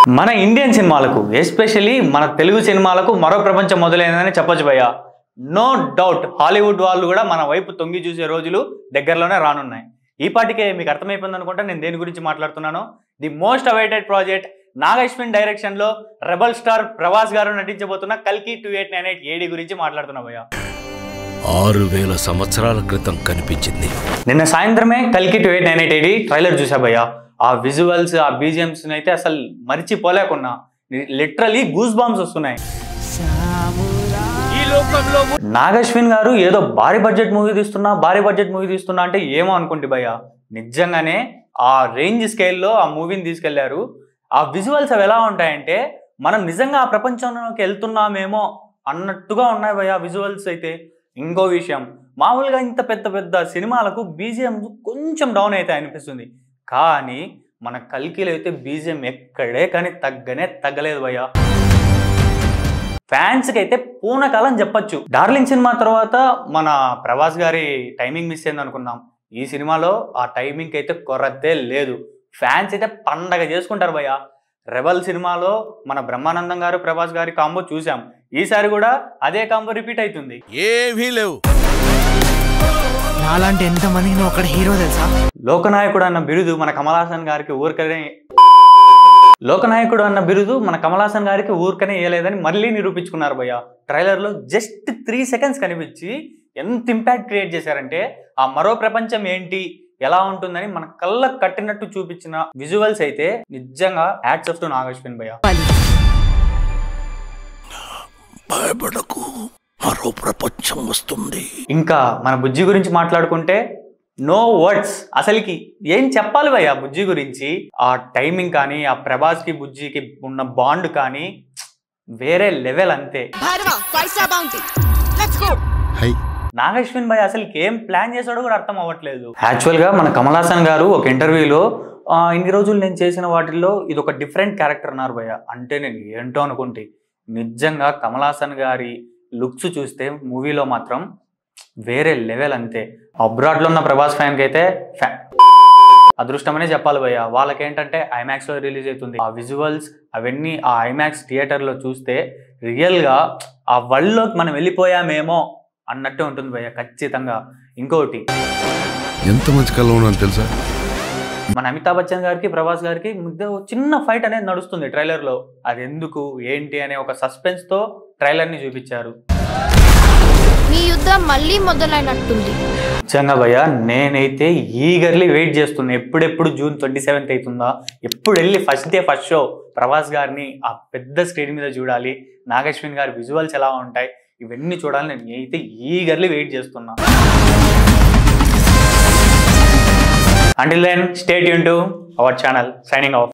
మన ఇండియన్ సినిమాలకు ఎస్పెషల్లీ మన తెలుగు సినిమాలకు మరో ప్రపంచం మొదలైందని చెప్పొచ్చు భయ్య నో డౌట్ హాలీవుడ్ వాళ్ళు కూడా మన వైపు తొంగి చూసే రోజులు దగ్గరలోనే రానున్నాయి ఈ పాటికే మీకు అర్థమైపోయింది అనుకుంటా నేను దేని గురించి మాట్లాడుతున్నాను the most awaited project Nag Ashwin direction లో రెబల్ స్టార్ ప్రభాస్ గారు నటించబోతున్న కల్కి two eight nine eight AD గురించి మాట్లాడుతున్నా భయ్య ఆరు వేల సంవత్సరాల క్రితం కనిపించింది నిన్న సాయంత్రమే కల్కి two eight nine eight eighty trailer చూసా భయ్య ఆ విజువల్స్ ఆ బీజిఎంస్ అయితే అసలు మర్చిపోలేకున్నా లిటరలీ గూస్ బాంబ్స్ వస్తున్నాయి ఈ లోకంలో నాగశ్విన్ గారు ఏదో భారీ బడ్జెట్ మూవీ తీస్తున్నా భారీ బడ్జెట్ మూవీ తీస్తున్నా అంటే ఏమో అనుకుంటే భయ్య నిజంగానే ఆ రేంజ్ స్కేల్లో ఆ మూవీని తీసుకెళ్లారు ఆ విజువల్స్ అవి ఎలా ఉంటాయంటే మనం నిజంగా ఆ ప్రపంచంలోకి వెళ్తున్నామేమో అన్నట్టుగా ఉన్నాయి భయ్య విజువల్స్ అయితే ఇంకో విషయం మామూలుగా ఇంత పెద్ద పెద్ద సినిమాలకు బీజిఎం కొంచెం డౌన్ అయితే అనిపిస్తుంది కానీ మన కల్కిలో అయితే బీజిఎం ఎక్కడే కానీ తగ్గనే తగ్గలేదు భయ్య ఫ్యాన్స్ కి అయితే పూనకాలం చెప్పొచ్చు డార్లింగ్ సినిమా తర్వాత మన ప్రభాస్ గారి టైమింగ్ మిస్ అయింది అనుకున్నాం ఈ సినిమాలో ఆ టైమింగ్ అయితే కొరతే లేదు ఫ్యాన్స్ అయితే పండగ చేసుకుంటారు భయ్య రెబల్ సినిమాలో మన బ్రహ్మానందం గారు ప్రభాస్ గారి కాంబో చూసాం ఈసారి కూడా అదే కాంబో రిపీట్ అవుతుంది ఏమీ లేవు నాలాంటి ఎంత మందికి నువ్వు అక్కడ హీరో తెలుసా లోకనాయకుడు అన్న బిరుదు మన కమల్ హాసన్ గారికి ఊరికనే లోకనాయకుడు అన్న బిరుదు మన కమల్ హాసన్ గారికి ఊరికనే వేయలేదని మళ్ళీ నిరూపించుకున్నారు భయ్య ట్రైలర్లో జస్ట్ త్రీ సెకండ్స్ కనిపించి ఎంత ఇంపాక్ట్ క్రియేట్ చేశారంటే ఆ మరో ప్రపంచం ఏంటి ఎలా ఉంటుందని మన కళ్ళకు కట్టినట్టు చూపించిన విజువల్స్ అయితే నిజంగా హ్యాట్స్ ఆఫ్ టు నాగశ్విన్ భయ్య భయపడకు మరో ప్రపంచం వస్తుంది ఇంకా మన బుజ్జి గురించి మాట్లాడుకుంటే నో వర్డ్స్ అసలుకి ఏం చెప్పాలి భయ్య బుజ్జి గురించి ఆ టైమింగ్ కానీ ఆ ప్రభాస్ కి బుజ్జికి ఉన్న బాండ్ కానీ వేరే లెవెల్ అంతే Bhairava five star bounty let's go Nag Ashwin భయ్ అసలు ఏం ప్లాన్ చేశాడో కూడా అర్థం అవ్వట్లేదు యాక్చువల్ గా మన కమల్ హాసన్ గారు ఒక ఇంటర్వ్యూలో "ఆ, ఇన్ని రోజులు నేను చేసిన వాటిల్లో ఇది ఒక డిఫరెంట్ క్యారెక్టర్ అన్నారు భయ్య అంటే నేను ఏంటో అనుకుంటే నిజంగా కమల్ హాసన్ గారి లుక్స్ చూస్తే మూవీలో మాత్రం వేరే లెవెల్ అంతే అబ్రాడ్ లో ఉన్న ప్రభాస్ ఫ్యాన్ కి అయితే ఫ్యా- అదృష్టమనే చెప్పాలి భయ్య వాళ్ళకేంటంటే ఐమాక్స్ లో రిలీజ్ అవుతుంది ఆ విజువల్స్ అవన్నీ ఆ ఐమాక్స్ థియేటర్ లో చూస్తే రియల్ గా ఆ వరల్డ్ లోకి మనం వెళ్ళిపోయామేమో అన్నట్టే ఉంటుంది భయ్య ఖచ్చితంగా ఇంకోటి ఎంత మంచి కళ ఉన్నాను తెలుసా మన అమితాబ్ బచ్చన్ గారికి ప్రభాస్ గారికి మధ్య ఓ చిన్న ఫైట్ అనేది నడుస్తుంది ట్రైలర్ లో అది ఎందుకు ఏంటి అనే ఒక సస్పెన్స్ తో ట్రైలర్ ని చూపించారు మీ యుద్ధం మళ్ళీ మొదలైనట్టుంది నిజంగా భయ్య నేనైతే ఈగర్లీ వెయిట్ చేస్తున్నా ఎప్పుడెప్పుడు జూన్ ట్వంటీ సెవెంత్ అవుతుందా ఎప్పుడు వెళ్ళి first day first show Prabhas గారిని ఆ పెద్ద స్క్రీన్ మీద చూడాలి నాగశ్విన్ గారి విజువల్స్ ఎలా ఉంటాయి ఇవన్నీ చూడాలి నేను అయితే ఈగర్లీ వెయిట్ చేస్తున్నా అంటిల్ దెన్ స్టేట్ యూన్ to our channel signing of